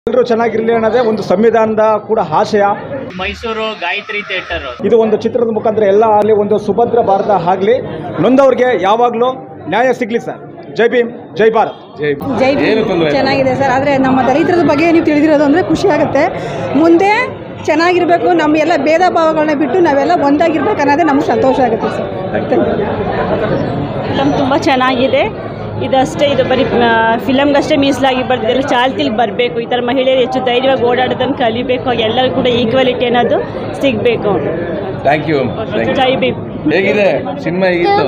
ಎಲ್ಲರೂ ಚೆನ್ನಾಗಿರಲಿ ಅನ್ನೋದೇ ಒಂದು ಸಂವಿಧಾನದ ಕೂಡ ಆಶಯ ಮೈಸೂರು ಗಾಯತ್ರಿ ಥಿಯೇಟರ್ ಇದು ಒಂದು ಚಿತ್ರದ ಮುಖಾಂತರ ಎಲ್ಲ ಆಗಲಿ ಒಂದು ಸುಭದ್ರ ಭಾರತ ಆಗಲಿ ನೊಂದವ್ರಿಗೆ ಯಾವಾಗಲೂ ನ್ಯಾಯ ಸಿಗಲಿ ಸರ್ ಜೈ ಭೀಮ್ ಜೈ ಭಾರತ್ ಜೈ ಚೆನ್ನಾಗಿದೆ ಸರ್ ಆದರೆ ನಮ್ಮ ದಲಿತರ ಬಗ್ಗೆ ನೀವು ತಿಳಿದಿರೋದು ಅಂದರೆ ಖುಷಿ ಆಗುತ್ತೆ ಮುಂದೆ ಚೆನ್ನಾಗಿರಬೇಕು ನಮ್ಮ ಎಲ್ಲ ಭೇದ ಭಾವಗಳನ್ನ ಬಿಟ್ಟು ನಾವೆಲ್ಲ ಒಂದಾಗಿರ್ಬೇಕು ಅನ್ನೋದೇ ನಮ್ಗೆ ಸಂತೋಷ ಆಗುತ್ತೆ ಸರ್ ಫಿಲಮ್ ತುಂಬ ಚೆನ್ನಾಗಿದೆ ಇದಷ್ಟೇ ಇದು ಬರೀ ಫಿಲಮ್ಗಷ್ಟೇ ಮೀಸಲಾಗಿ ಬರ್ತಿಲ್ಲ ಚಾಲ್ತಿಲಿ ಬರಬೇಕು ಈ ಥರ ಮಹಿಳೆಯರು ಹೆಚ್ಚು ಧೈರ್ಯವಾಗಿ ಓಡಾಡೋದನ್ನು ಕಲಿಬೇಕು ಎಲ್ಲರೂ ಕೂಡ ಈಕ್ವಾಲಿಟಿ ಅನ್ನೋದು ಸಿಗಬೇಕು ಥ್ಯಾಂಕ್ ಯು ಜೈ ಭೀಮ್ ಹೇಗಿದೆ ಸಿನಿಮಾ ಹೇಗಿತ್ತು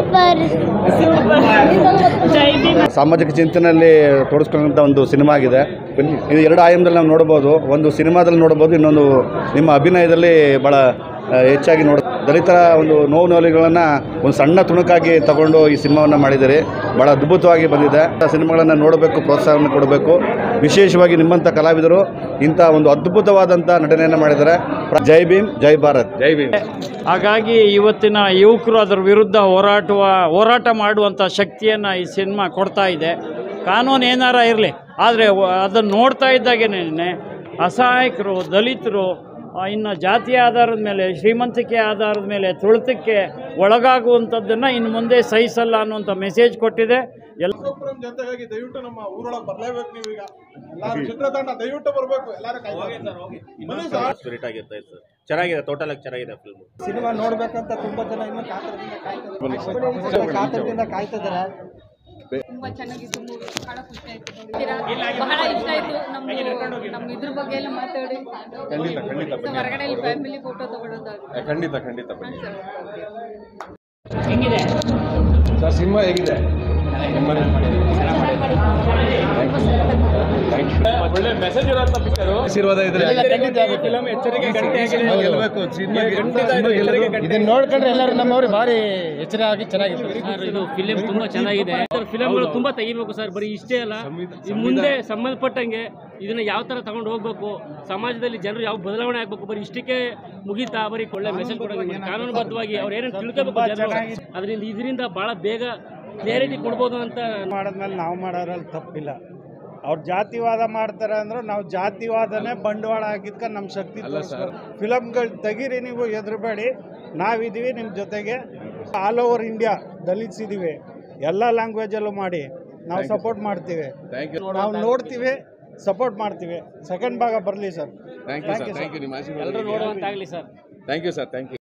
ಜೈ ಭೀಮ್ ಸಾಮಾಜಿಕ ಚಿಂತನೆಯಲ್ಲಿ ತೋರಿಸ್ಕೊಳ್ಳುವಂಥ ಒಂದು ಸಿನಿಮಾ ಆಗಿದೆ ಇದು ಎರಡು ಆಯಾಮದಲ್ಲಿ ನಾವು ನೋಡ್ಬೋದು ಒಂದು ಸಿನಿಮಾದಲ್ಲಿ ನೋಡ್ಬೋದು ಇನ್ನೊಂದು ನಿಮ್ಮ ಅಭಿನಯದಲ್ಲಿ ಭಾಳ ಆ, ಹೆಚ್ಚಾಗಿ ನೋಡ ದಲಿತರ ಒಂದು ನೋವು ನೋವುಗಳನ್ನು ಒಂದು ಸಣ್ಣ ತುಣುಕಾಗಿ ತಗೊಂಡು ಈ ಸಿನಿಮಾವನ್ನು ಮಾಡಿದ್ದೀರಿ ಭಾಳ ಅದ್ಭುತವಾಗಿ ಬಂದಿದೆ ಆ ಸಿನಿಮಾಗಳನ್ನು ನೋಡಬೇಕು ಪ್ರೋತ್ಸಾಹವನ್ನು ಕೊಡಬೇಕು ವಿಶೇಷವಾಗಿ ನಿಮ್ಮಂಥ ಕಲಾವಿದರು ಇಂಥ ಒಂದು ಅದ್ಭುತವಾದಂಥ ನಟನೆಯನ್ನು ಮಾಡಿದ್ದಾರೆ ಜೈ ಭೀಮ್ ಜೈ ಭಾರತ್ ಜೈ ಭೀಮ್ ಹಾಗಾಗಿ ಇವತ್ತಿನ ಯುವಕರು ಅದರ ವಿರುದ್ಧ ಹೋರಾಟವ ಹೋರಾಟ ಮಾಡುವಂಥ ಶಕ್ತಿಯನ್ನು ಈ ಸಿನಿಮಾ ಕೊಡ್ತಾ ಇದೆ ಕಾನೂನು ಏನಾರ ಇರಲಿ ಆದರೆ ಅದನ್ನು ನೋಡ್ತಾ ಇದ್ದಾಗೇನೆ ಅಸಹಾಯಕರು ದಲಿತರು ಆ, ಇನ್ನು ಜಾತಿ ಆಧಾರದ ಮೇಲೆ ಶ್ರೀಮಂತಿಕೆ ಆಧಾರದ ಮೇಲೆ ತುಳಿತಕ್ಕೆ ಒಳಗಾಗುವಂಥದ್ದನ್ನು ಇನ್ನು ಮುಂದೆ ಸಹಿಸಲ್ಲ ಅನ್ನುವಂಥ ಮೆಸೇಜ್ ಕೊಟ್ಟಿದೆ ಎಲ್ಲ ಜನತೆಗಾಗಿ ದಯವಿಟ್ಟು ನಮ್ಮ ಊರೊಳಗೆ ಬರಲೇಬೇಕು ನೀವೀಗ ಎಲ್ಲಾರು ಚಿತ್ರತಂಡ ದಯವಿಟ್ಟು ಬರಬೇಕು ಎಲ್ಲರೂ ಬನ್ನಿ ಸರ್ ಸ್ಪಿರಿಟ್ ಆಗಿರುತ್ತೆ ಸರ್ ಚೆನ್ನಾಗಿದೆ ಟೋಟಲ್ ಆಗಿ ಚೆನ್ನಾಗಿದೆ ಫಿಲ್ಮ್ ಸಿನಿಮಾ ನೋಡ್ಬೇಕಂತ ತುಂಬಾ ಜನ ಇನ್ನೂ ಕಾತರದಿಂದ ಕಾತರದಿಂದ ಕಾಯ್ತಿದ್ದಾರೆ ತುಂಬಾ ಚೆನ್ನಾಗಿತ್ತು ಮೂವಿ ಬಹಳ ಖುಷಿ ಆಯ್ತು ನೋಡಿದ್ದೀರಾ? ಬಹಳ ಇಷ್ಟ ಆಯ್ತು ನಮ್ಮ ನಮ್ಮ ಇದ್ರ ಬಗ್ಗೆ ಎಲ್ಲ ಮಾತಾಡಿ ಖಂಡಿತ ಖಂಡಿತ So, ಹೊರಗಡೆ ಫ್ಯಾಮಿಲಿ ಫೋಟೋ ತಗೊಳ್ಳೋದಾಗ ಖಂಡಿತ ಖಂಡಿತ ಬನ್ನಿ ಹೆಂಗಿದೆ ಸರ್ ಸಿನಿಮಾ ಹೇಗಿದೆ ಆಶೀರ್ವಾದ ಇದ್ರೆ ಇದನ್ನ ನೋಡ್ಕೊಂಡ್ರೆ ಎಲ್ಲರೂ ನಮ್ಮವ್ರು ಭಾರಿ ಎಚ್ಚರ ಆಗಿ ಚೆನ್ನಾಗಿತ್ತು ಇದು ಫಿಲಿಂ ತುಂಬಾ ಚೆನ್ನಾಗಿದೆ ಫಿಲಮ್ಗಳು ತುಂಬಾ ತೆಗಿಬೇಕು ಸರ್ ಬರೀ ಇಷ್ಟೇ ಅಲ್ಲ ಈ ಮುಂದೆ ಸಂಬಂಧಪಟ್ಟಂಗೆ ಇದನ್ನ ಯಾವ ತರ ತಗೊಂಡು ಹೋಗ್ಬೇಕು ಸಮಾಜದಲ್ಲಿ ಜನರು ಯಾವ ಬದಲಾವಣೆ ಆಗ್ಬೇಕು ಬರೀ ಇಷ್ಟಕ್ಕೆ ಮುಗೀತಾ ಬರೀ ಒಳ್ಳೆ ಮೆಸೇಜ್ ಕೊಡೋದು ಕಾನೂನುಬದ್ಧವಾಗಿ ಅವ್ರು ಏನೇನು ತಿಳ್ಕೋಬೇಕು ಜನರು ಅದರಿಂದ ಇದರಿಂದ ಬಹಳ ಬೇಗ ಕ್ಲಿಯರಿಟಿ ಕೊಡ್ಬೋದು ಅಂತ ಮಾಡಿದ್ಮೇಲೆ ನಾವು ಮಾಡೋದ್ರಲ್ಲಿ ತಪ್ಪಿಲ್ಲ ಅವ್ರು ಜಾತಿವಾದ ಮಾಡ್ತಾರೆ ಅಂದ್ರೆ ನಾವು ಜಾತಿವಾದನೇ ಬಂಡವಾಳ ಹಾಕಿದ್ಕ ನಮ್ಮ ಶಕ್ತಿ ಫಿಲಮ್ಗಳು ತೆಗೀರಿ ನೀವು ಎದುರುಬೇಡಿ ನಾವಿದ್ದೀವಿ ನಿಮ್ಮ ಜೊತೆಗೆ ಆಲ್ ಓವರ್ ಇಂಡಿಯಾ ದಲಿತ್ಸ್ ಇದೀವಿ ಎಲ್ಲ ಲ್ಯಾಂಗ್ವೇಜಲ್ಲೂ ಮಾಡಿ ನಾವು ಸಪೋರ್ಟ್ ಮಾಡ್ತೀವಿ ಥ್ಯಾಂಕ್ ಯು ನಾವು ನೋಡ್ತೀವಿ ಸಪೋರ್ಟ್ ಮಾಡ್ತೀವಿ ಸೆಕೆಂಡ್ ಭಾಗ ಬರಲಿ sir thank you sir thank you ನಿಮ್ಮ ಆಶೀರ್ವಾದ ಎಲ್ಲರೂ ನೋಡುವಂತಾಗಲಿ sir thank you sir thank you